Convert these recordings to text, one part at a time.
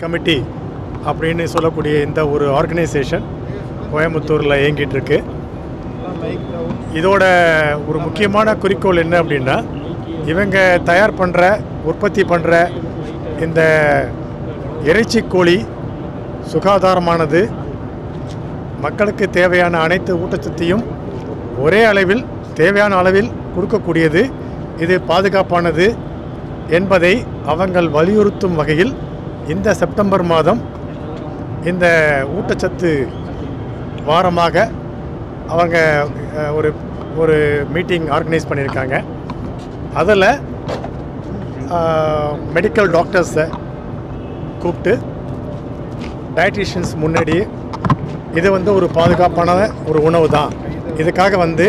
Committee அப்படின்னு சொல்லக்கூடிய இந்த ஒரு ஆர்கனைசேஷன் கோயம்புத்தூரில் இயங்கிட்டு இருக்கு இதோட ஒரு முக்கியமான குறிக்கோள் என்ன அப்படின்னா இவங்க தயார் பண்ணுற உற்பத்தி பண்ணுற இந்த இறைச்சி கோழி சுகாதாரமானது மக்களுக்கு தேவையான அனைத்து ஊட்டச்சத்தையும் ஒரே அளவில் தேவையான அளவில் கொடுக்கக்கூடியது இது பாதுகாப்பானது என்பதை அவங்கள் வலியுறுத்தும் வகையில் இந்த செப்டம்பர் மாதம் இந்த ஊட்டச்சத்து வாரமாக அவங்க அஹ், ஒரு ஒரு மீட்டிங் ஆர்கனைஸ் பண்ணியிருக்காங்க அதில் மெடிக்கல் டாக்டர்ஸை கூப்பிட்டு டயட்டிஷியன்ஸ் முன்னாடி இது வந்து ஒரு பாதுகாப்பான ஒரு உணவு தான் இதுக்காக வந்து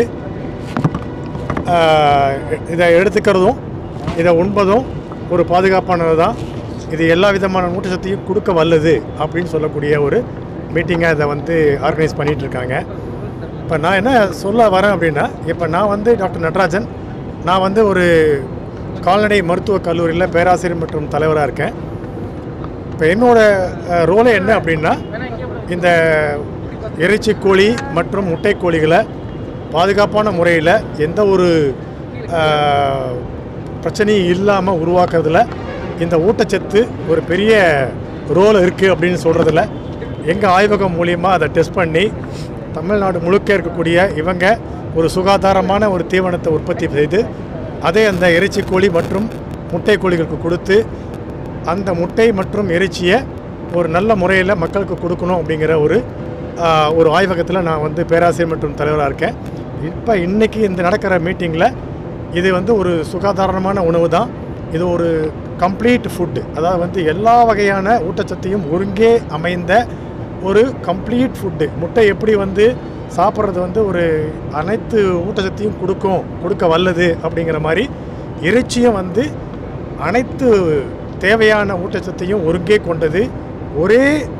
ஆஹ், இதை எடுத்துக்கிறதும் இதை உண்பதும் ஒரு பாதுகாப்பானது தான் இது எல்லா விதமான ஊட்டச்சத்தையும் கொடுக்க வல்லது அப்படின்னு சொல்லக்கூடிய ஒரு மீட்டிங்காக இதை வந்து ஆர்கனைஸ் பண்ணிகிட்டு இருக்காங்க இப்போ நான் என்ன சொல்ல வரேன் அப்படின்னா இப்போ நான் வந்து டாக்டர் நடராஜன் நான் வந்து ஒரு கால்நடை மருத்துவக் கல்லூரியில் பேராசிரியர் மற்றும் தலைவராக இருக்கேன் இப்போ என்னோட ரோலே என்ன அப்படின்னா இந்த இறைச்சி கோழி மற்றும் முட்டை கோழிகளை பாதுகாப்பான முறையில் எந்த ஒரு அஹ், பிரச்சனையும் இல்லாமல் உருவாக்குறதுல இந்த ஊட்டச்சத்து ஒரு பெரிய ரோல் இருக்குது அப்படின்னு சொல்கிறதுல எங்கள் ஆய்வகம் மூலியமாக அதை டெஸ்ட் பண்ணி தமிழ்நாடு முழுக்க இருக்கக்கூடிய இவங்க ஒரு சுகாதாரமான ஒரு தீவனத்தை உற்பத்தி செய்து அதை அந்த இறைச்சி கோழி மற்றும் முட்டை கோழிகளுக்கு கொடுத்து அந்த முட்டை மற்றும் இறைச்சியை ஒரு நல்ல முறையில் மக்களுக்கு கொடுக்கணும் அப்படிங்கிற ஒரு ஆஹ், ஒரு ஆய்வகத்தில் நான் வந்து பேராசிரியர் மற்றும் தலைவராக இருக்கேன் இப்போ இன்றைக்கி இந்த நடக்கிற மீட்டிங்கில் இது வந்து ஒரு சுகாதாரமான உணவு தான் இது ஒரு கம்ப்ளீட் ஃபுட்டு அதாவது வந்து எல்லா வகையான ஊட்டச்சத்தையும் ஒருங்கே அமைந்த ஒரு கம்ப்ளீட் ஃபுட்டு முட்டை எப்படி வந்து சாப்பிட்றது வந்து ஒரு அனைத்து ஊட்டச்சத்தையும் கொடுக்கும் கொடுக்க வல்லது அப்படிங்கிற மாதிரி இறைச்சியும் வந்து அனைத்து தேவையான ஊட்டச்சத்தையும் ஒருங்கே கொண்டது ஒரே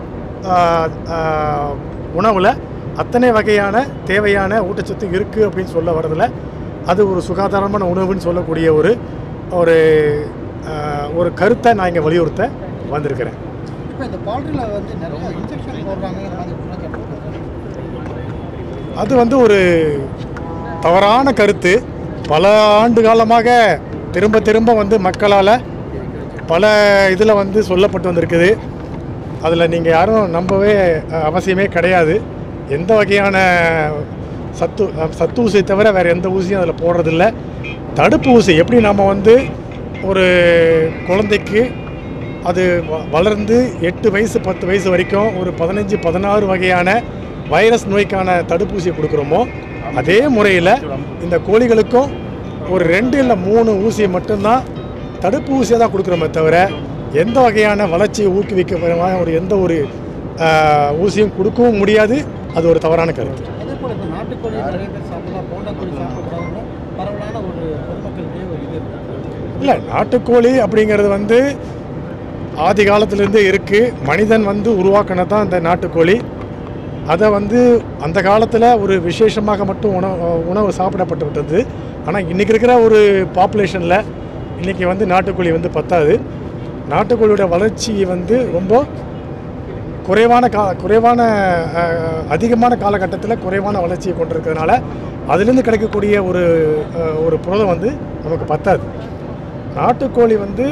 உணவில் அத்தனை வகையான தேவையான ஊட்டச்சத்து இருக்குது அப்படின்னு சொல்ல வரதில் அது ஒரு சுகாதாரமான உணவுன்னு சொல்லக்கூடிய ஒரு ஒரு ஆஹ், ஒரு கருத்தை நான் இங்கே வலியுறுத்த வந்திருக்கிறேன் இப்போ இந்த பால்ட்ரியில் வந்து நிறைய இன்ஜெக்ஷன் போடுறாங்கிற மாதிரி குற்றச்சாட்டு இருக்கு. அது வந்து ஒரு தவறான கருத்து பல ஆண்டு காலமாக திரும்ப திரும்ப வந்து மக்களால் பல இதில் வந்து சொல்லப்பட்டு வந்திருக்குது அதில் நீங்கள் யாரும் நம்பவே அஹ், அவசியமே கிடையாது எந்த வகையான சத்து அஹ், சத்து ஊசியை தவிர வேறு எந்த ஊசியும் அதில் போடுறதில்ல தடுப்பு ஊசி எப்படி நாம் வந்து ஒரு குழந்தைக்கு அது வ- வளர்ந்து எட்டு வயசு பத்து வயசு வரைக்கும் ஒரு பதினஞ்சு பதினாறு வகையான வைரஸ் நோய்க்கான தடுப்பூசியை கொடுக்குறோமோ அதே முறையில் இந்த கோழிகளுக்கும் ஒரு ரெண்டு இல்லை மூணு ஊசியை மட்டும்தான் தடுப்பு ஊசியை தான் கொடுக்குறோமே தவிர எந்த வகையான வளர்ச்சியை ஊக்குவிக்க ஒரு எந்த ஒரு ஆஹ், ஊசியும் கொடுக்கவும் முடியாது அது ஒரு தவறான கருத்து அதே போல் இப்போ நாட்டுக்கோழி நிறைய பேர் சாப்பிடலாம் போண்டா கோழி சாப்பிடக்கூடாதுன்னு பரவலான ஒரு பொதுமக்களிடையே ஒரு இது இருக்கு இல்லை நாட்டுக்கோழி அப்படிங்கிறது வந்து ஆதி காலத்திலேருந்தே இருக்குது மனிதன் வந்து உருவாக்கினது தான் இந்த நாட்டுக்கோழி அதை வந்து அந்த காலத்தில் ஒரு விசேஷமாக மட்டும் உணவு உணவு சாப்பிடப்பட்டு விட்டது ஆனால் இன்றைக்கி இருக்கிற ஒரு பாப்புலேஷனில் இன்றைக்கி வந்து நாட்டுக்கோழி வந்து பத்தாது நாட்டுக்கோழியோட வளர்ச்சி வந்து ரொம்ப குறைவான கா குறைவான அஹ், அதிகமான காலகட்டத்தில் குறைவான வளர்ச்சியை கொண்டிருக்கிறதுனால அதுலேருந்து கிடைக்கக்கூடிய ஒரு அஹ், ஒரு புரதம் வந்து நமக்கு பத்தாது நாட்டுக்கோழி வந்து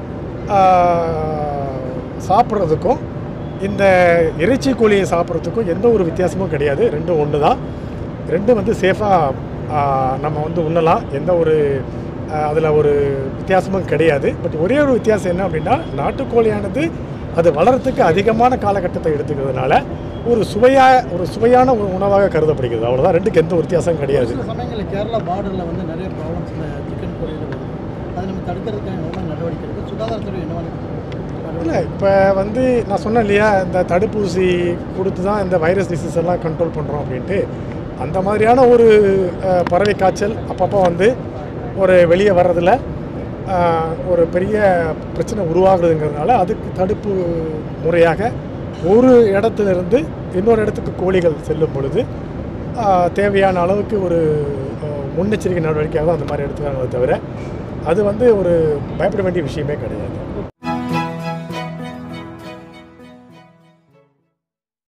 ஆஹ், சாப்பிட்றதுக்கும் இந்த இறைச்சி கோழியை சாப்பிட்றதுக்கும் எந்த ஒரு வித்தியாசமும் கிடையாது ரெண்டும் ஒன்று தான் ரெண்டும் வந்து சேஃபாக நம்ம வந்து உண்ணலாம் எந்த ஒரு அதில் ஒரு வித்தியாசமும் கிடையாது பட் ஒரே ஒரு வித்தியாசம் என்ன அப்படின்னா நாட்டுக்கோழியானது அது வளர்கிறதுக்கு அதிகமான காலகட்டத்தை எடுத்துக்கிறதுனால ஒரு சுவையா ஒரு சுவையான ஒரு உணவாக கருதப்படுகிறது அவ்வளோதான் ரெண்டுக்கு எந்த ஒரு வித்தியாசமும் கிடையாது சில சமயங்களில் கேரளா பார்டரில் வந்து நிறைய ப்ராப்ளம்ஸ் இந்த சிக்கன் கோழியில் வருது அதை நம்ம தடுக்கிறதுக்கான என்ன நடவடிக்கை இருக்குது சுகாதாரத்துறை என்ன இல்லை இப்போ வந்து நான் சொன்னேன் இல்லையா இந்த தடுப்பூசி கொடுத்து தான் இந்த வைரஸ் டிசீஸ் எல்லாம் கண்ட்ரோல் பண்ணுறோம் அப்படின்ட்டு அந்த மாதிரியான ஒரு அஹ், பறவை காய்ச்சல் அப்பப்போ வந்து ஒரு வெளியே வர்றதில் அஹ், ஒரு பெரிய பிரச்சனை உருவாகுதுங்கிறதுனால அதுக்கு தடுப்பு முறையாக ஒரு இடத்துலேருந்து இன்னொரு இடத்துக்கு கோழிகள் செல்லும் பொழுது அஹ், தேவையான அளவுக்கு ஒரு அஹ், முன்னெச்சரிக்கை நடவடிக்கையாக தான் அந்த மாதிரி எடுத்துக்கிறாங்களே தவிர அது வந்து ஒரு பயப்பட வேண்டிய விஷயமே கிடையாது